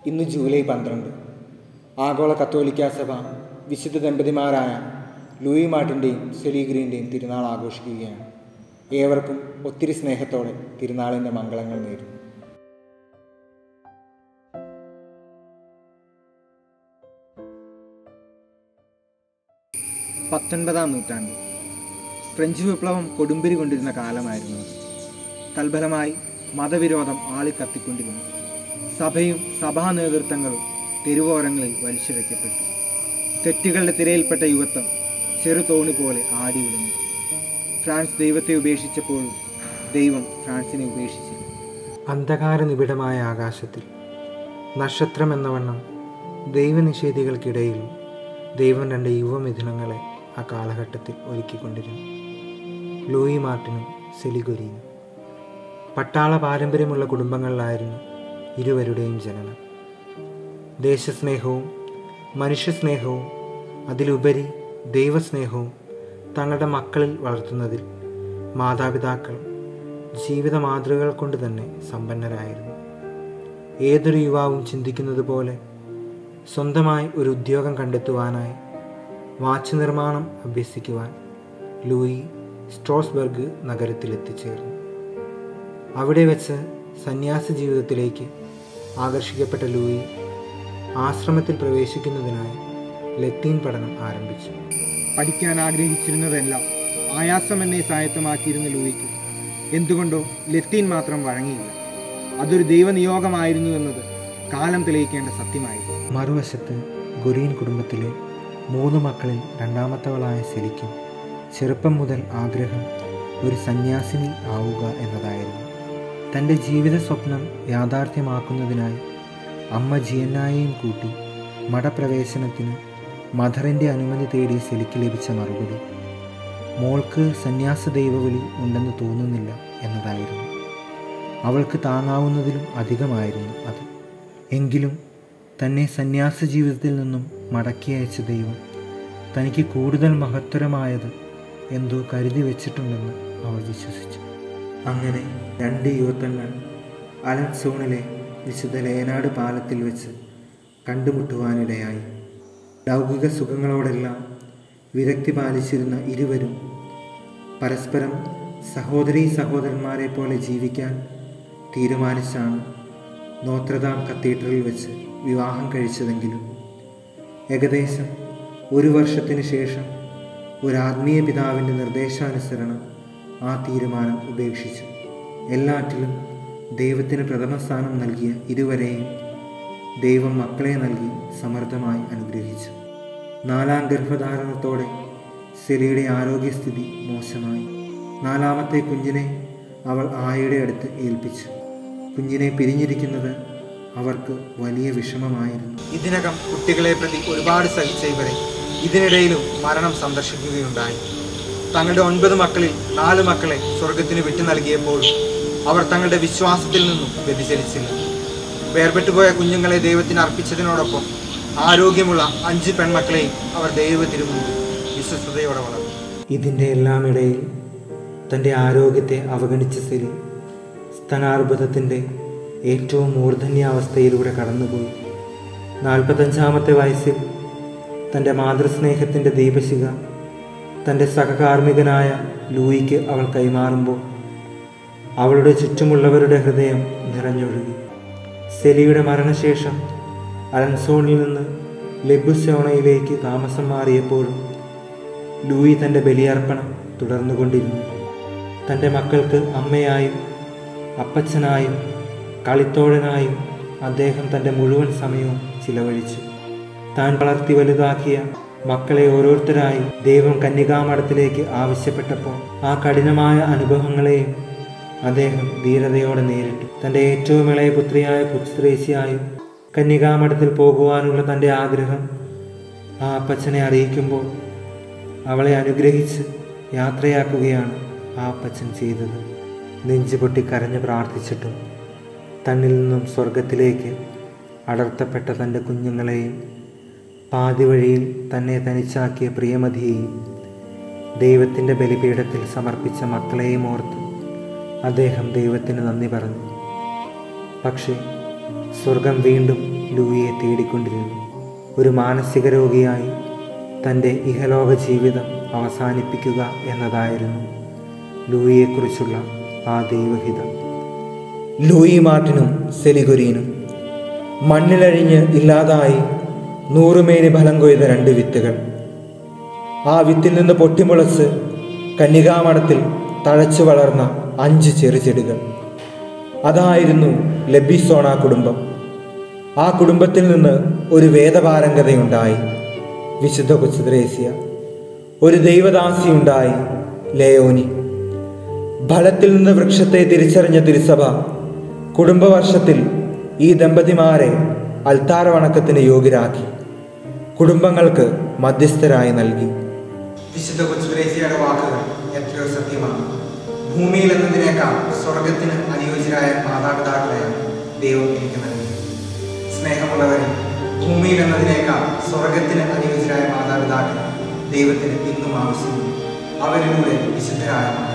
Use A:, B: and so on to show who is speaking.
A: ഇന്ന് ജൂലൈ പന്ത്രണ്ട് ആഗോള കത്തോലിക്ക സഭ വിശുദ്ധ ദമ്പതിമാരായ ലൂയി മാർട്ടിൻ്റെയും സെലീഗ്രീൻ്റെയും തിരുനാൾ ആഘോഷിക്കുകയാണ് ഏവർക്കും ഒത്തിരി സ്നേഹത്തോടെ തിരുനാളിൻ്റെ മംഗളങ്ങൾ നേരുന്നു പത്തൊൻപതാം നൂറ്റാണ്ട് ഫ്രഞ്ച് വിപ്ലവം കൊടുമ്പിരി കൊണ്ടിരുന്ന കാലമായിരുന്നു അത്. തൽഫലമായി മതവിരോധം ആളിക്കത്തിക്കൊണ്ടിരുന്നു സഭയും സഭാ നേതൃത്വങ്ങളും തെരുവോരങ്ങളിൽ വലിച്ചിഴക്കപ്പെട്ടു തെറ്റുകളുടെ തിരയിൽപ്പെട്ട യുവത്വം ചെറുതോണി പോലെ ആടി വിടുന്നു ഫ്രാൻസ് ദൈവത്തെ ഉപേക്ഷിച്ചപ്പോഴും ദൈവം ഫ്രാൻസിനെ ഉപേക്ഷിച്ചില്ല അന്ധകാര നിബിഡമായ ആകാശത്തിൽ നക്ഷത്രം എന്ന വണ്ണം ദൈവനിഷേധികൾക്കിടയിൽ ദൈവം രണ്ട് യുവമിഥുനങ്ങളെ ആ കാലഘട്ടത്തിൽ ഒരുക്കിക്കൊണ്ടിരുന്നു ലൂയി മാർട്ടിനും സെലിഗൊരിയും പട്ടാള പാരമ്പര്യമുള്ള കുടുംബങ്ങളിലായിരുന്നു ഇരുവരുടെയും ജനനം ദേശസ്നേഹവും മനുഷ്യസ്നേഹവും അതിലുപരി ദൈവസ്നേഹവും തങ്ങളുടെ മക്കളിൽ വളർത്തുന്നതിൽ മാതാപിതാക്കൾ ജീവിത മാതൃകകൾ കൊണ്ട് തന്നെ സമ്പന്നരായിരുന്നു ഏതൊരു യുവാവും ചിന്തിക്കുന്നത് പോലെ സ്വന്തമായി ഒരു ഉദ്യോഗം കണ്ടെത്തുവാനായി വാച്ച് നിർമ്മാണം അഭ്യസിക്കുവാൻ ലൂയി സ്ട്രോസ്ബർഗ് നഗരത്തിൽ എത്തിച്ചേർന്നു അവിടെ വെച്ച് സന്യാസ ജീവിതത്തിലേക്ക് ആകർഷിക്കപ്പെട്ട ലൂയി ആശ്രമത്തിൽ പ്രവേശിക്കുന്നതിനായി ലത്തീൻ പഠനം ആരംഭിച്ചു പഠിക്കാൻ ആഗ്രഹിച്ചിരുന്നതെല്ലാം ആയാസം എന്നെ സായത്തമാക്കിയിരുന്ന ലൂയിക്ക് എന്തുകൊണ്ടോ ലത്തീൻ മാത്രം വഴങ്ങിയില്ല അതൊരു ദൈവനിയോഗമായിരുന്നു എന്നത് കാലം തെളിയിക്കേണ്ട സത്യമായിരുന്നു മറുവശത്ത് ഗുരീൻ കുടുംബത്തിലെ മൂന്ന് മക്കളിൽ രണ്ടാമത്തവളായ സെലിക്കും ചെറുപ്പം മുതൽ ആഗ്രഹം ഒരു സന്യാസിനി ആവുക എന്നതായിരുന്നു തൻ്റെ ജീവിത സ്വപ്നം യാഥാർത്ഥ്യമാക്കുന്നതിനായി അമ്മ ജിയന്നായെയും കൂട്ടി മഠപ്രവേശനത്തിന് മദറിൻ്റെ അനുമതി തേടി സെലിക്ക് ലഭിച്ച മറുപടി മോൾക്ക് സന്യാസ ദൈവവിളി ഉണ്ടെന്ന് തോന്നുന്നില്ല എന്നതായിരുന്നു അവൾക്ക് താങ്ങാവുന്നതിലും അധികമായിരുന്നു അത് എങ്കിലും തന്നെ സന്യാസ ജീവിതത്തിൽ നിന്നും മടക്കി അയച്ച ദൈവം തനിക്ക് കൂടുതൽ മഹത്തരമായത് എന്തോ കരുതി വെച്ചിട്ടുണ്ടെന്ന് അവൾ വിശ്വസിച്ചു അങ്ങനെ രണ്ട് യുവത്വങ്ങൾ അലൻസോണിലെ വിശുദ്ധ ലേനാട് പാലത്തിൽ വെച്ച് കണ്ടുമുട്ടുവാനിടയായി ലൗകിക സുഖങ്ങളോടെല്ലാം വിരക്തി പാലിച്ചിരുന്ന ഇരുവരും പരസ്പരം സഹോദരീ സഹോദരന്മാരെ പോലെ ജീവിക്കാൻ തീരുമാനിച്ചാണ് നോത്രദാം കത്തീഡ്രലിൽ വെച്ച് വിവാഹം കഴിച്ചതെങ്കിലും ഏകദേശം ഒരു വർഷത്തിന് ശേഷം ഒരു ആത്മീയ പിതാവിൻ്റെ നിർദ്ദേശാനുസരണം ആ തീരുമാനം ഉപേക്ഷിച്ചു എല്ലാറ്റിലും ദൈവത്തിന് പ്രഥമ സ്ഥാനം നൽകിയ ഇരുവരെയും ദൈവം മക്കളെ നൽകി സമർത്ഥമായി അനുഗ്രഹിച്ചു നാലാം ഗർഭധാരണത്തോടെ സെലിയുടെ ആരോഗ്യസ്ഥിതി മോശമായി നാലാമത്തെ കുഞ്ഞിനെ അവൾ ആയയുടെ അടുത്ത് ഏൽപ്പിച്ചു കുഞ്ഞിനെ പിരിഞ്ഞിരിക്കുന്നത് അവർക്ക് വലിയ വിഷമമായിരുന്നു ഇതിനകം കുട്ടികളെ പ്രതി ഒരുപാട് സഹിച്ച ഇവരെ ഇതിനിടയിലും മരണം സന്ദർശിക്കുകയുണ്ടായി തങ്ങളുടെ ഒൻപത് മക്കളിൽ നാല് മക്കളെ സ്വർഗത്തിന് വിട്ടു നൽകിയപ്പോൾ അവർ തങ്ങളുടെ വിശ്വാസത്തിൽ നിന്നും വ്യതിചലിച്ചില്ല വേർപെട്ടുപോയ കുഞ്ഞുങ്ങളെ ദൈവത്തിന് അർപ്പിച്ചതിനോടൊപ്പം ആരോഗ്യമുള്ള അഞ്ച് പെൺമക്കളെയും അവർ ദൈവത്തിനു മുമ്പിൽ വിശ്വസ്തയോടെ വളർന്നു ഇതിൻ്റെ എല്ലാം ഇടയിൽ തൻ്റെ ആരോഗ്യത്തെ അവഗണിച്ച സെലി സ്തനാർബുദത്തിൻ്റെ ഏറ്റവും മൂർധന്യാവസ്ഥയിലൂടെ കടന്നുപോയി നാൽപ്പത്തഞ്ചാമത്തെ വയസ്സിൽ തൻ്റെ മാതൃസ്നേഹത്തിൻ്റെ ദീപശിഖ തൻ്റെ സഹകാർമ്മികനായ ലൂയിക്ക് അവൾ കൈമാറുമ്പോൾ അവളുടെ ചുറ്റുമുള്ളവരുടെ ഹൃദയം നിറഞ്ഞൊഴുകി സെലിയുടെ മരണശേഷം അലൻസോണിൽ നിന്ന് ലെബുസോണയിലേക്ക് താമസം മാറിയപ്പോഴും ലൂയി തൻ്റെ ബലിയർപ്പണം തുടർന്നുകൊണ്ടിരുന്നു തൻ്റെ മക്കൾക്ക് അമ്മയായും അപ്പച്ചനായും കളിത്തോഴനായും അദ്ദേഹം തൻ്റെ മുഴുവൻ സമയവും ചിലവഴിച്ചു താൻ വളർത്തി വലുതാക്കിയ മക്കളെ ഓരോരുത്തരായി ദൈവം കന്യകാമഠത്തിലേക്ക് ആവശ്യപ്പെട്ടപ്പോൾ ആ കഠിനമായ അനുഭവങ്ങളെയും അദ്ദേഹം ധീരതയോടെ നേരിട്ടു തൻ്റെ ഏറ്റവും ഇളയ പുത്രിയായ പുത്രേശിയായും കന്യകാമഠത്തിൽ പോകുവാനുള്ള തൻ്റെ ആഗ്രഹം ആ അപ്പച്ചനെ അറിയിക്കുമ്പോൾ അവളെ അനുഗ്രഹിച്ച് യാത്രയാക്കുകയാണ് ആ അപ്പച്ചൻ ചെയ്തത് നെഞ്ചുപൊട്ടി കരഞ്ഞ് പ്രാർത്ഥിച്ചിട്ടും തന്നിൽ നിന്നും സ്വർഗത്തിലേക്ക് അടർത്തപ്പെട്ട തൻ്റെ കുഞ്ഞുങ്ങളെയും പാതി വഴിയിൽ തന്നെ തനിച്ചാക്കിയ പ്രിയമതിയെയും ദൈവത്തിൻ്റെ ബലിപീഠത്തിൽ സമർപ്പിച്ച മക്കളെയും ഓർത്ത് അദ്ദേഹം ദൈവത്തിന് നന്ദി പറഞ്ഞു പക്ഷേ സ്വർഗം വീണ്ടും ലൂയിയെ തേടിക്കൊണ്ടിരുന്നു ഒരു മാനസിക രോഗിയായി തൻ്റെ ഇഹലോക ജീവിതം അവസാനിപ്പിക്കുക എന്നതായിരുന്നു ലൂയിയെക്കുറിച്ചുള്ള ആ ദൈവഹിതം ലൂയി മാർട്ടിനും സെലിഗുരീനും മണ്ണിലഴിഞ്ഞ് ഇല്ലാതായി നൂറുമേനി ഫലം കൊയ്ത രണ്ട് വിത്തുകൾ ആ വിത്തിൽ നിന്ന് പൊട്ടിമുളച്ച് കന്യകാമഠത്തിൽ തഴച്ചു വളർന്ന അഞ്ച് ചെറുചെടികൾ അതായിരുന്നു ലബിസോണ കുടുംബം ആ കുടുംബത്തിൽ നിന്ന് ഒരു വേദപാരംഗതയുണ്ടായി വിശുദ്ധ കൊച്ചുദ്രേസ്യ ഒരു ദൈവദാസിയുണ്ടായി ലേയോനി ഫലത്തിൽ നിന്ന് വൃക്ഷത്തെ തിരിച്ചറിഞ്ഞ തിരുസഭ കുടുംബവർഷത്തിൽ ഈ ദമ്പതിമാരെ അൽത്താര വണക്കത്തിന് യോഗ്യരാക്കി കുടുംബങ്ങൾക്ക് മധ്യസ്ഥരായി നൽകി വിശുദ്ധ കൊച്ചുദ്രേസ്യയുടെ വാക്കുകൾ എത്രയോ സത്യമാണ് ഭൂമിയിൽ എന്നതിനേക്കാൾ സ്വർഗത്തിന് അനുയോജ്യരായ മാതാപിതാക്കളെയാണ് ദൈവം എനിക്ക് നൽകിയത് സ്നേഹമുള്ളവരെ ഭൂമിയിൽ എന്നതിനേക്കാൾ സ്വർഗത്തിന് അനുയോജ്യരായ മാതാപിതാക്കൾ ദൈവത്തിന് ഇന്നും ആവശ്യമുണ്ട് അവരിലൂടെ വിശുദ്ധരായ